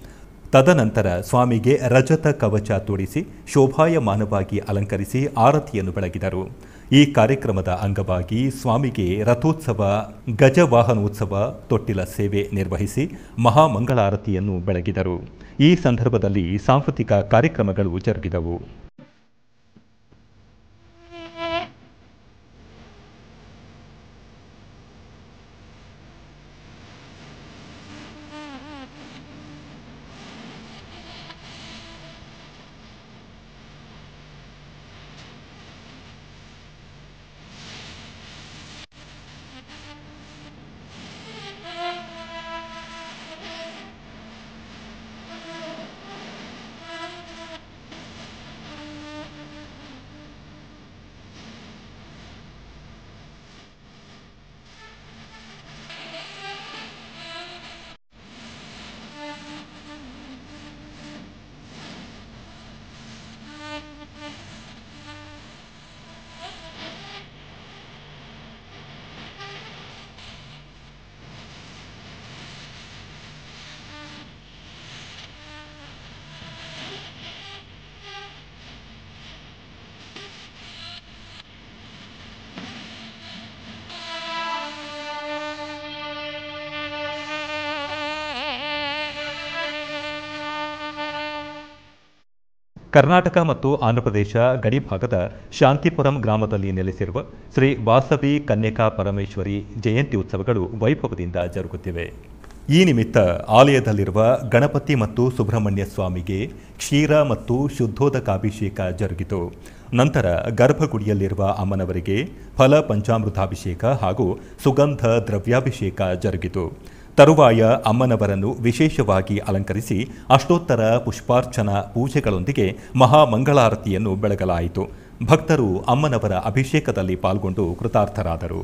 Speaker 1: ತದನಂತರ ಸ್ವಾಮಿಗೆ ರಜತ ಕವಚ ತೊಡಿಸಿ ಶೋಭಾಯಮಾನವಾಗಿ ಅಲಂಕರಿಸಿ ಆರತಿಯನ್ನು ಬೆಳಗಿದರು ಈ ಕಾರ್ಯಕ್ರಮದ ಅಂಗವಾಗಿ ಸ್ವಾಮಿಗೆ ರಥೋತ್ಸವ ಗಜವಾಹನೋತ್ಸವ ತೊಟ್ಟಿಲ ಸೇವೆ ನಿರ್ವಹಿಸಿ ಮಹಾಮಂಗಳಾರತಿಯನ್ನು ಬೆಳಗಿದರು ಈ ಸಂದರ್ಭದಲ್ಲಿ ಸಾಂಸ್ಕೃತಿಕ ಕಾರ್ಯಕ್ರಮಗಳು ಜರುಗಿದವು ಕರ್ನಾಟಕ ಮತ್ತು ಆಂಧ್ರಪ್ರದೇಶ ಗಡಿಭಾಗದ ಶಾಂತಿಪುರಂ ಗ್ರಾಮದಲ್ಲಿ ನೆಲೆಸಿರುವ ಶ್ರೀ ವಾಸವಿ ಕನ್ಯಕಾ ಪರಮೇಶ್ವರಿ ಜಯಂತಿ ಉತ್ಸವಗಳು ವೈಭವದಿಂದ ಜರುಗುತ್ತಿವೆ ಈ ನಿಮಿತ್ತ ಆಲಯದಲ್ಲಿರುವ ಗಣಪತಿ ಮತ್ತು ಸುಬ್ರಹ್ಮಣ್ಯ ಸ್ವಾಮಿಗೆ ಕ್ಷೀರ ಮತ್ತು ಶುದ್ಧೋದಕಾಭಿಷೇಕ ಜರುಗಿತು ನಂತರ ಗರ್ಭಗುಡಿಯಲ್ಲಿರುವ ಅಮ್ಮನವರಿಗೆ ಫಲ ಪಂಚಾಮೃತಾಭಿಷೇಕ ಹಾಗೂ ಸುಗಂಧ ದ್ರವ್ಯಾಭಿಷೇಕ ಜರುಗಿತು ತರುವಾಯ ಅಮ್ಮನವರನ್ನು ವಿಶೇಷವಾಗಿ ಅಲಂಕರಿಸಿ ಅಷ್ಟೋತ್ತರ ಪುಷ್ಪಾರ್ಚನಾ ಪೂಜೆಗಳೊಂದಿಗೆ ಮಹಾಮಂಗಳಾರತಿಯನ್ನು ಬೆಳಗಲಾಯಿತು ಭಕ್ತರು ಅಮ್ಮನವರ ಅಭಿಷೇಕದಲ್ಲಿ ಪಾಲ್ಗೊಂಡು ಕೃತಾರ್ಥರಾದರು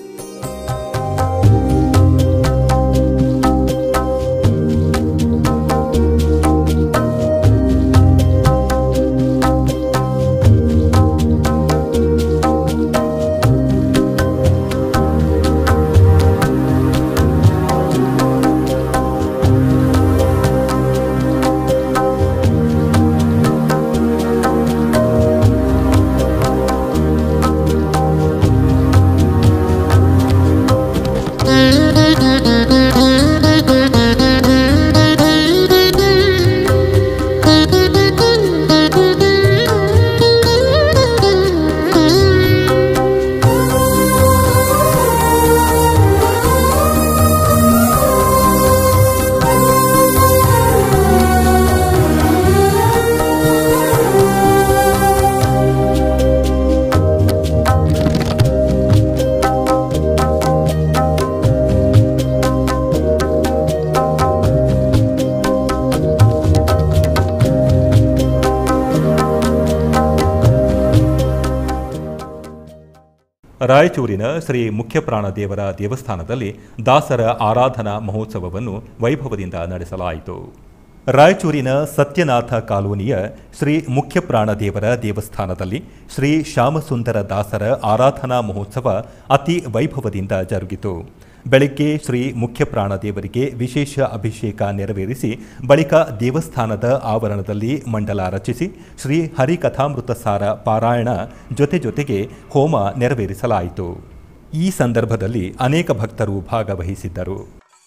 Speaker 1: ರಾಯಚೂರಿನ ಶ್ರೀ ಮುಖ್ಯಪ್ರಾಣ ದೇವರ ದೇವಸ್ಥಾನದಲ್ಲಿ ದಾಸರ ಆರಾಧನಾ ಮಹೋತ್ಸವವನ್ನು ವೈಭವದಿಂದ ನಡೆಸಲಾಯಿತು ರಾಯಚೂರಿನ ಸತ್ಯನಾಥ ಕಾಲೋನಿಯ ಶ್ರೀ ಮುಖ್ಯಪ್ರಾಣ ದೇವರ ದೇವಸ್ಥಾನದಲ್ಲಿ ಶ್ರೀ ಶ್ಯಾಮಸುಂದರ ದಾಸರ ಆರಾಧನಾ ಮಹೋತ್ಸವ ಅತಿ ವೈಭವದಿಂದ ಜರುಗಿತು ಬೆಳಗ್ಗೆ ಶ್ರೀ ಮುಖ್ಯಪ್ರಾಣ ದೇವರಿಗೆ ವಿಶೇಷ ಅಭಿಷೇಕ ನೆರವೇರಿಸಿ ಬಳಿಕ ದೇವಸ್ಥಾನದ ಆವರಣದಲ್ಲಿ ಮಂಡಲ ರಚಿಸಿ ಶ್ರೀ ಹರಿಕಥಾಮೃತ ಸಾರ ಪಾರಾಯಣ ಜೊತೆ ಜೊತೆಗೆ ಹೋಮ ನೆರವೇರಿಸಲಾಯಿತು ಈ ಸಂದರ್ಭದಲ್ಲಿ ಅನೇಕ ಭಕ್ತರು ಭಾಗವಹಿಸಿದ್ದರು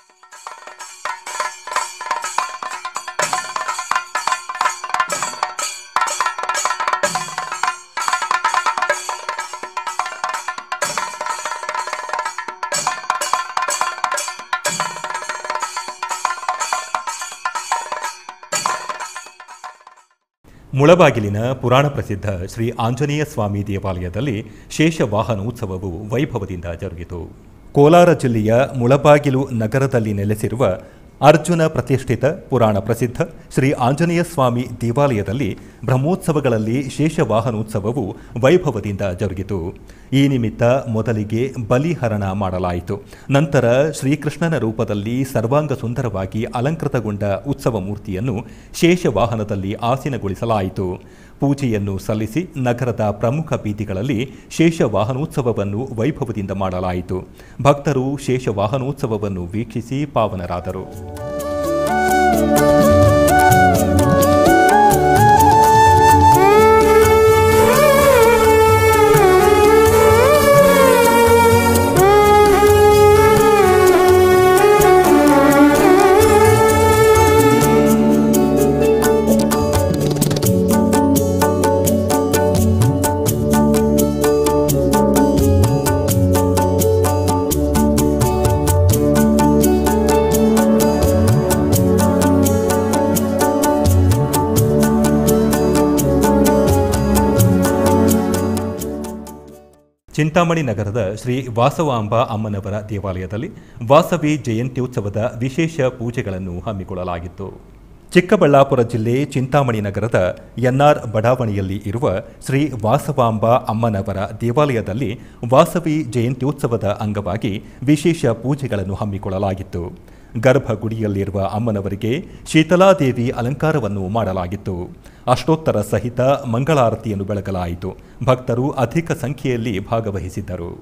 Speaker 1: ಮುಳಬಾಗಿಲಿನ ಪುರಾಣ ಪ್ರಸಿದ್ಧ ಶ್ರೀ ಆಂಜನೇಯ ಸ್ವಾಮಿ ದೇವಾಲಯದಲ್ಲಿ ಶೇಷವಾಹನ ಉತ್ಸವವು ವೈಭವದಿಂದ ಜರುಗಿತು ಕೋಲಾರ ಜಿಲ್ಲೆಯ ಮುಳಬಾಗಿಲು ನಗರದಲ್ಲಿ ನೆಲೆಸಿರುವ ಅರ್ಜುನ ಪ್ರತಿಷ್ಠಿತ ಪುರಾಣ ಪ್ರಸಿದ್ಧ ಶ್ರೀ ಆಂಜನೇಯ ಸ್ವಾಮಿ ದೇವಾಲಯದಲ್ಲಿ ಬ್ರಹ್ಮೋತ್ಸವಗಳಲ್ಲಿ ಶೇಷವಾಹನೋತ್ಸವವು ವೈಭವದಿಂದ ಜರುಗಿತು ಈ ನಿಮಿತ್ತ ಮೊದಲಿಗೆ ಬಲಿಹರಣ ಮಾಡಲಾಯಿತು ನಂತರ ಶ್ರೀಕೃಷ್ಣನ ರೂಪದಲ್ಲಿ ಸರ್ವಾಂಗ ಸುಂದರವಾಗಿ ಅಲಂಕೃತಗೊಂಡ ಉತ್ಸವ ಮೂರ್ತಿಯನ್ನು ಶೇಷವಾಹನದಲ್ಲಿ ಆಸೀನಗೊಳಿಸಲಾಯಿತು ಪೂಜೆಯನ್ನು ಸಲ್ಲಿಸಿ ನಗರದ ಪ್ರಮುಖ ಬೀದಿಗಳಲ್ಲಿ ಶೇಷವಾಹನೋತ್ಸವವನ್ನು ವೈಭವದಿಂದ ಮಾಡಲಾಯಿತು ಭಕ್ತರು ಶೇಷವಾಹನೋತ್ಸವವನ್ನು ವೀಕ್ಷಿಸಿ ಪಾವನರಾದರು ಚಿಂತಾಮಣಿ ನಗರದ ಶ್ರೀ ವಾಸವಾಂಬ ಅಮ್ಮನವರ ದೇವಾಲಯದಲ್ಲಿ ವಾಸವಿ ಜಯಂತ್ಯೋತ್ಸವದ ವಿಶೇಷ ಪೂಜೆಗಳನ್ನು ಹಮ್ಮಿಕೊಳ್ಳಲಾಗಿತ್ತು ಚಿಕ್ಕಬಳ್ಳಾಪುರ ಜಿಲ್ಲೆ ಚಿಂತಾಮಣಿ ನಗರದ ಎನ್ಆರ್ ಬಡಾವಣೆಯಲ್ಲಿ ಇರುವ ಶ್ರೀ ವಾಸವಾಂಬ ಅಮ್ಮನವರ ದೇವಾಲಯದಲ್ಲಿ ವಾಸವಿ ಜಯಂತ್ಯೋತ್ಸವದ ಅಂಗವಾಗಿ ವಿಶೇಷ ಪೂಜೆಗಳನ್ನು ಹಮ್ಮಿಕೊಳ್ಳಲಾಗಿತ್ತು ಗರ್ಭಗುಡಿಯಲ್ಲಿರುವ ಅಮ್ಮನವರಿಗೆ ಶೀತಲಾದೇವಿ ಅಲಂಕಾರವನ್ನು ಮಾಡಲಾಗಿತ್ತು ಅಷ್ಟೋತ್ತರ ಸಹಿತ ಮಂಗಳಾರತಿಯನ್ನು ಬೆಳಗಲಾಯಿತು ಭಕ್ತರು ಅಧಿಕ ಸಂಖ್ಯೆಯಲ್ಲಿ ಭಾಗವಹಿಸಿದ್ದರು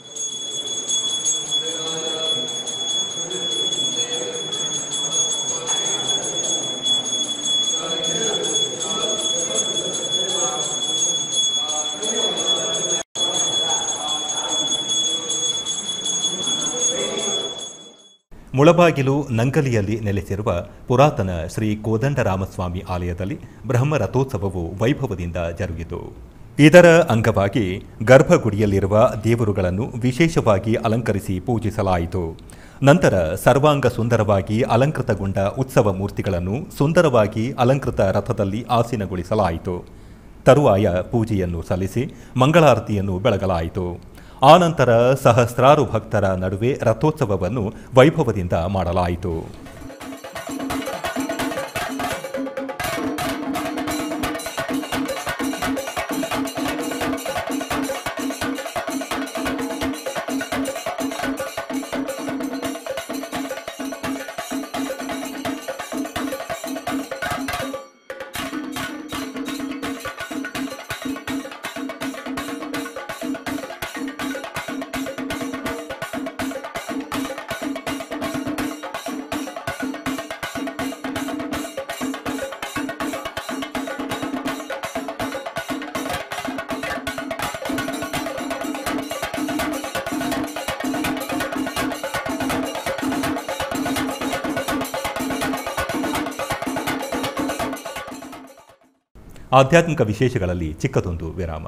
Speaker 1: ಮುಳಬಾಗಿಲು ನಂಗಲಿಯಲ್ಲಿ ನೆಲೆಸಿರುವ ಪುರಾತನ ಶ್ರೀ ಕೋದಂಡರಾಮಸ್ವಾಮಿ ಆಲಯದಲ್ಲಿ ಬ್ರಹ್ಮ ರಥೋತ್ಸವವು ವೈಭವದಿಂದ ಜರುಗಿತು ಇದರ ಅಂಗವಾಗಿ ಗರ್ಭಗುಡಿಯಲ್ಲಿರುವ ದೇವರುಗಳನ್ನು ವಿಶೇಷವಾಗಿ ಅಲಂಕರಿಸಿ ಪೂಜಿಸಲಾಯಿತು ನಂತರ ಸರ್ವಾಂಗ ಸುಂದರವಾಗಿ ಅಲಂಕೃತಗೊಂಡ ಉತ್ಸವ ಮೂರ್ತಿಗಳನ್ನು ಸುಂದರವಾಗಿ ಅಲಂಕೃತ ರಥದಲ್ಲಿ ಆಸೀನಗೊಳಿಸಲಾಯಿತು ತರುವಾಯ ಪೂಜೆಯನ್ನು ಸಲ್ಲಿಸಿ ಮಂಗಳಾರತಿಯನ್ನು ಬೆಳಗಲಾಯಿತು ಆನಂತರ ಸಹಸ್ರಾರು ಭಕ್ತರ ನಡುವೆ ರಥೋತ್ಸವವನ್ನು ವೈಭವದಿಂದ ಮಾಡಲಾಯಿತು ಆಧ್ಯಾತ್ಮಿಕ ವಿಶೇಷಗಳಲ್ಲಿ ಚಿಕ್ಕದೊಂದು ವಿರಾಮ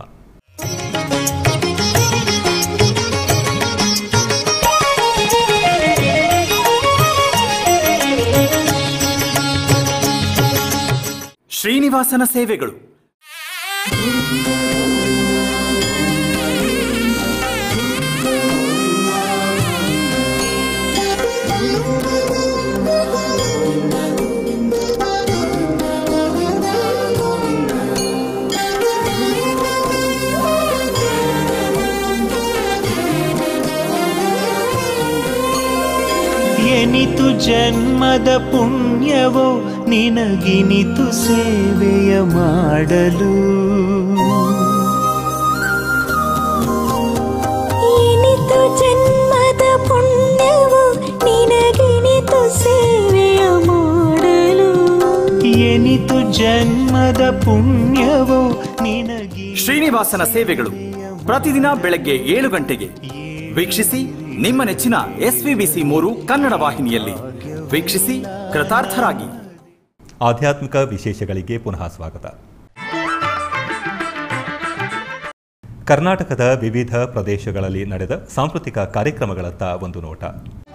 Speaker 2: ಶ್ರೀನಿವಾಸನ ಸೇವೆಗಳು
Speaker 5: ಎನಿತು ಜನ್ಮದ ಪುಣ್ಯವೋ ನಿನಗಿನಿತು ಸೇವೆಯ ಮಾಡಲು
Speaker 6: ಏನಿತು ಜನ್ಮದ ಪುಣ್ಯವು ನಿನಗೆನಿತು ಸೇವೆಯ ಮಾಡಲು
Speaker 5: ಎನಿತು ಜನ್ಮದ ಪುಣ್ಯವೋ ನಿನಗಿ
Speaker 2: ಶ್ರೀನಿವಾಸನ ಸೇವೆಗಳು ಪ್ರತಿದಿನ ಬೆಳಗ್ಗೆ ಏಳು ಗಂಟೆಗೆ ವೀಕ್ಷಿಸಿ ನಿಮ್ಮ ನೆಚ್ಚಿನ ಎಸ್ವಿಬಿಸಿ ಮೂರು ಕನ್ನಡ ವಾಹಿನಿಯಲ್ಲಿ ವೀಕ್ಷಿಸಿ ಕೃತಾರ್ಥರಾಗಿ
Speaker 1: ಆಧ್ಯಾತ್ಮಿಕ ವಿಶೇಷಗಳಿಗೆ ಪುನಃ ಸ್ವಾಗತ ಕರ್ನಾಟಕದ ವಿವಿಧ ಪ್ರದೇಶಗಳಲ್ಲಿ ನಡೆದ ಸಾಂಸ್ಕೃತಿಕ ಕಾರ್ಯಕ್ರಮಗಳತ್ತ ಒಂದು ನೋಟ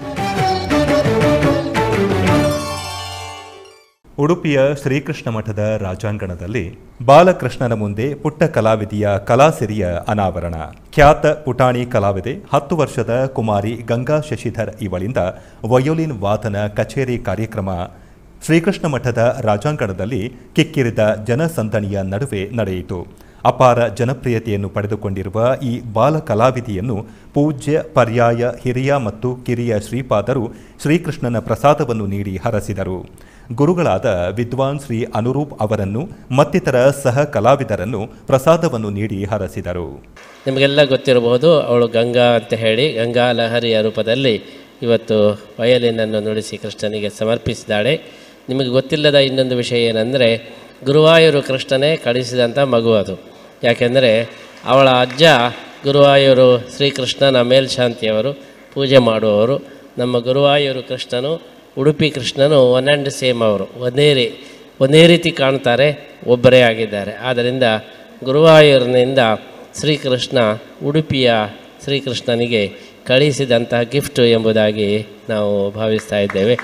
Speaker 1: ಉಡುಪಿಯ ಶ್ರೀಕೃಷ್ಣ ಮಠದ ರಾಜಾಂಗಣದಲ್ಲಿ ಬಾಲಕೃಷ್ಣನ ಮುಂದೆ ಪುಟ್ಟ ಕಲಾವಿದೆಯ ಕಲಾಸಿರಿಯ ಅನಾವರಣ ಖ್ಯಾತ ಪುಟಾಣಿ ಕಲಾವಿದೆ ಹತ್ತು ವರ್ಷದ ಕುಮಾರಿ ಗಂಗಾ ಶಶಿಧರ್ ಇವಳಿಂದ ವಯೋಲಿನ್ ವಾದನ ಕಚೇರಿ ಕಾರ್ಯಕ್ರಮ ಶ್ರೀಕೃಷ್ಣ ಮಠದ ರಾಜಾಂಗಣದಲ್ಲಿ ಕಿಕ್ಕಿರಿದ ಜನಸಂದಣಿಯ ನಡುವೆ ನಡೆಯಿತು ಅಪಾರ ಜನಪ್ರಿಯತೆಯನ್ನು ಪಡೆದುಕೊಂಡಿರುವ ಈ ಬಾಲ ಕಲಾವಿದೆಯನ್ನು ಪೂಜ್ಯ ಪರ್ಯಾಯ ಹಿರಿಯ ಮತ್ತು ಕಿರಿಯ ಶ್ರೀಪಾದರು ಶ್ರೀಕೃಷ್ಣನ ಪ್ರಸಾದವನ್ನು ನೀಡಿ ಹರಸಿದರು ಗುರುಗಳಾದ ವಿದ್ವಾನ್ ಶ್ರೀ ಅನುರೂಪ್ ಅವರನ್ನು ಮತ್ತಿತರ ಸಹ ಕಲಾವಿದರನ್ನು ಪ್ರಸಾದವನ್ನು ನೀಡಿ ಹರಸಿದರು
Speaker 7: ನಿಮಗೆಲ್ಲ ಗೊತ್ತಿರಬಹುದು ಅವಳು ಗಂಗಾ ಅಂತ ಹೇಳಿ ಗಂಗಾ ಲಹರಿಯ ರೂಪದಲ್ಲಿ ಇವತ್ತು ವಯಲಿನನ್ನು ನುಡಿಸಿ ಕೃಷ್ಣನಿಗೆ ಸಮರ್ಪಿಸಿದ್ದಾಳೆ ನಿಮಗೆ ಗೊತ್ತಿಲ್ಲದ ಇನ್ನೊಂದು ವಿಷಯ ಏನಂದರೆ ಗುರುವಾಯೂರು ಕೃಷ್ಣನೇ ಕಳಿಸಿದಂಥ ಮಗು ಅದು ಯಾಕೆಂದರೆ ಅವಳ ಅಜ್ಜ ಗುರುವಾಯೂರು ಶ್ರೀಕೃಷ್ಣನ ಮೇಲ್ಶಾಂತಿಯವರು ಪೂಜೆ ಮಾಡುವವರು ನಮ್ಮ ಗುರುವಾಯೂರು ಕೃಷ್ಣನು ಉಡುಪಿ ಕೃಷ್ಣನು ಒನ್ ಆ್ಯಂಡ್ ಸೇಮ್ ಅವರು ಒಂದೇ ರೀ ಒಂದೇ ರೀತಿ ಕಾಣ್ತಾರೆ ಒಬ್ಬರೇ ಆಗಿದ್ದಾರೆ ಆದ್ದರಿಂದ ಗುರುವಾಯೂರಿನಿಂದ ಶ್ರೀಕೃಷ್ಣ ಉಡುಪಿಯ ಶ್ರೀಕೃಷ್ಣನಿಗೆ ಕಳಿಸಿದಂತಹ ಗಿಫ್ಟ್ ಎಂಬುದಾಗಿ ನಾವು ಭಾವಿಸ್ತಾ ಇದ್ದೇವೆ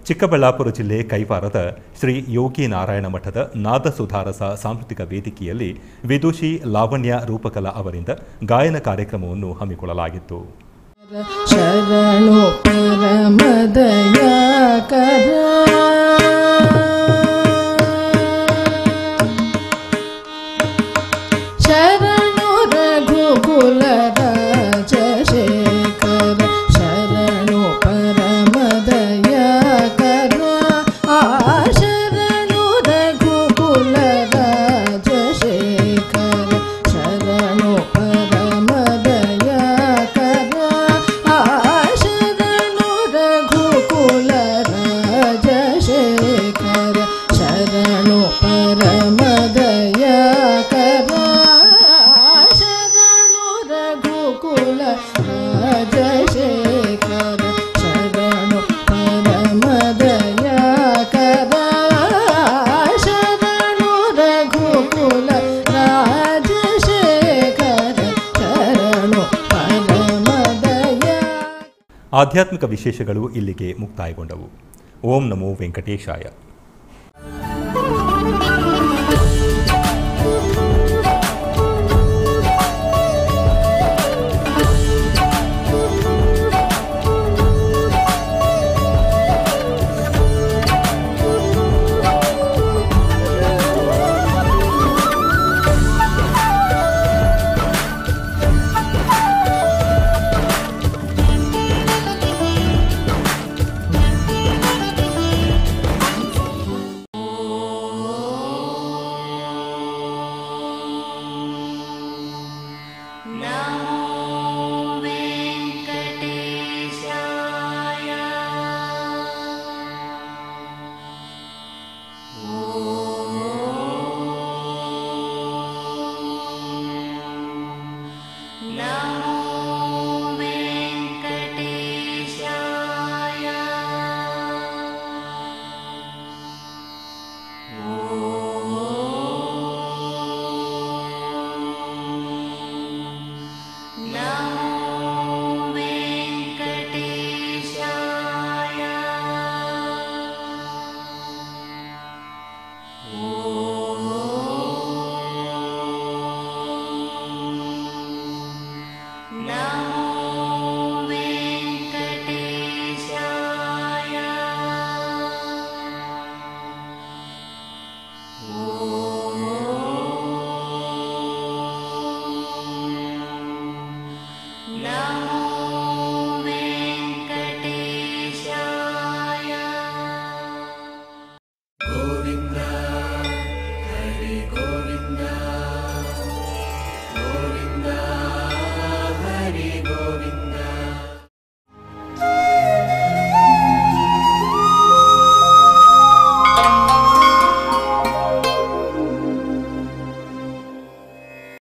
Speaker 1: ಚಿಕ್ಕಬಳ್ಳಾಪುರ ಜಿಲ್ಲೆ ಕೈವಾರದ ಶ್ರೀ ಯೋಗಿ ನಾರಾಯಣ ಮಠದ ನಾದ ಸುಧಾರಸ ಸಾಂಸ್ಕೃತಿಕ ವೇದಿಕೆಯಲ್ಲಿ ವಿದುಷಿ ಲಾವಣ್ಯ ರೂಪಕಲಾ ಅವರಿಂದ ಗಾಯನ ಕಾರ್ಯಕ್ರಮವನ್ನು ಹಮ್ಮಿಕೊಳ್ಳಲಾಗಿತ್ತು
Speaker 8: ಶರಣು ಪರಮದಯ ಕರ ಶರಣು ರಘುಕುಲ ರಾಜಶೇಖರ ಶರಣು ಪರಮದಯ ಕರ ಆ ಶರಣು ರಘುಕುಲ ರಾಜಶೇಖರ ಶರಣು ಪರಮದಯ ಕರ ಆ ಶರಣು ರಘುಕುಲ ರಾಜಶೇಖರ ಶರಣು ಪರಮದಯ ಕರ ಶರಣು ರಘುಕುಲ ರಾಜಶೇಖರ ಶರಣು ಪರಮದಯ ಕರ ಶರಣು ರಘುಕುಲ ರಾಜಶೇಖರ ಶರಣು ಪರಮದಯ
Speaker 1: ಆಧ್ಯಾತ್ಮಿಕ ವಿಶೇಷಗಳು ಇಲ್ಲಿಗೆ ಮುಕ್ತಾಯಗೊಂಡವು ಓಂ ನಮೋ ವೆಂಕಟೇಶಾಯ